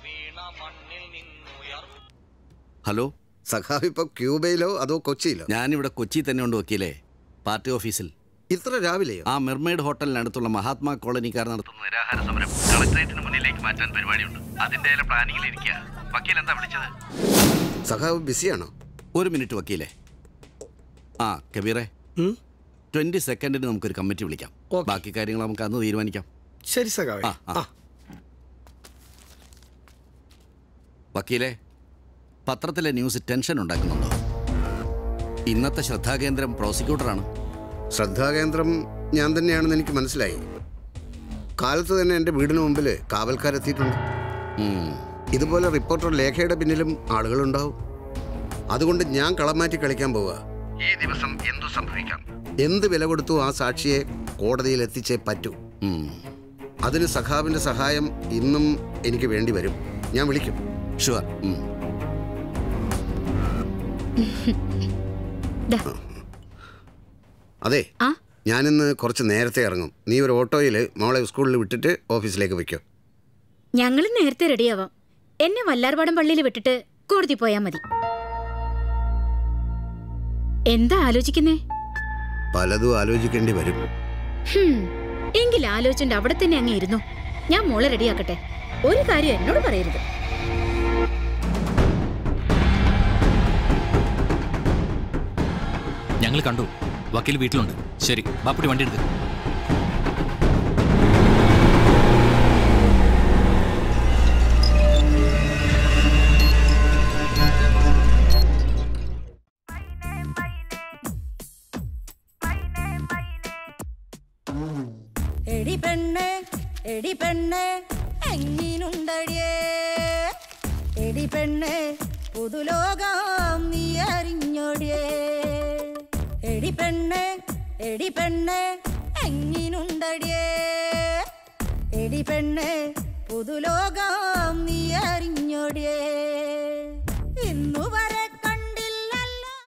hello സഖാവ് ഇപ്പൊ ക്യൂബയിലോ അതോ കൊച്ചിയിലോ ഞാനിവിടെ കൊച്ചി തന്നെ ഉണ്ട് വക്കീലേ പാർട്ടി ഓഫീസിൽ ഇത്ര രാവിലെയോ ആ മെർമെയ്ഡ് ഹോട്ടലിനടുത്തുള്ള മഹാത്മാ കോളനിക്കാർ നടത്തുന്ന നിരാഹാര സമരം കളക്ടറേറ്റിന് മുന്നിലേക്ക് മാറ്റാൻ പരിപാടിയുണ്ട് അതിന്റെ പ്ലാനിങ്ങിൽ ഇരിക്കുക വക്കീൽ എന്താ വിളിച്ചത് സഖാവ് ബിസിയാണോ ഒരു മിനിറ്റ് വക്കീലേ ആ കബീറെ ട്വന്റി സെക്കൻഡിന് നമുക്കൊരു കമ്മിറ്റി വിളിക്കാം ബാക്കി കാര്യങ്ങൾ നമുക്ക് അന്ന് തീരുമാനിക്കാം ശരി സഖാവേ ആ ആ വക്കീലെ പത്രത്തിലെ ന്യൂസ് ടെൻഷൻ ഉണ്ടാക്കുന്നുണ്ടോ ഇന്നത്തെ ശ്രദ്ധാകേന്ദ്രം പ്രോസിക്യൂട്ടറാണ് ശ്രദ്ധാകേന്ദ്രം ഞാൻ തന്നെയാണെന്ന് എനിക്ക് മനസ്സിലായി കാലത്ത് തന്നെ എൻ്റെ വീടിന് മുമ്പിൽ കാവൽക്കാരെത്തിയിട്ടുണ്ട് ഇതുപോലെ റിപ്പോർട്ടർ ലേഖയുടെ പിന്നിലും ആളുകളുണ്ടാവും അതുകൊണ്ട് ഞാൻ കളം മാറ്റി കളിക്കാൻ പോവുക ഈ ദിവസം എന്തു സംഭവിക്കാം എന്ത് വില കൊടുത്തു ആ സാക്ഷിയെ കോടതിയിൽ എത്തിച്ചേ പറ്റൂ അതിന് സഖാവിന്റെ സഹായം ഇന്നും എനിക്ക് വേണ്ടി വരും ഞാൻ വിളിക്കും ഷുവർ ദാ, അതെ ഞാനിന്ന് കുറച്ച് നേരത്തെ ഇറങ്ങും നീ ഒരു ഓട്ടോയിൽ മോളെ സ്കൂളിൽ വിട്ടിട്ട് ഓഫീസിലേക്ക് വയ്ക്കോ ഞങ്ങള് നേരത്തെ റെഡിയാവാം എന്നെ വല്ലാർപാടം പള്ളിയിൽ വിട്ടിട്ട് കോടതി പോയാ മതി എന്താ ആലോചിക്കുന്നേ പലതും ആലോചിക്കേണ്ടി വരും ഹും, എങ്കിൽ ആലോചിച്ചുണ്ട് അവിടെ തന്നെ അങ്ങ് ഇരുന്നു ഞാൻ മോളെ റെഡിയാക്കട്ടെ ഒരു കാര്യം എന്നോട് പറയരുത് ഞങ്ങൾ കണ്ടു വക്കീൽ വീട്ടിലുണ്ട് ശരി ബാപ്പുടി വണ്ടി എടുക്ക് എടി പെണ്ണ് എടി പെണ്ണ് എങ്ങിനുണ്ടടിയേ എടി പെണ്ണ് പുതുലോകം നീ അറിഞ്ഞോടിയേ എടി പെണ്ണ് എടി പെണ്ണ് എങ്ങിനുണ്ടടിയേ എടി പെണ്ണ് പുതുലോകം നീ അറിഞ്ഞോടിയേ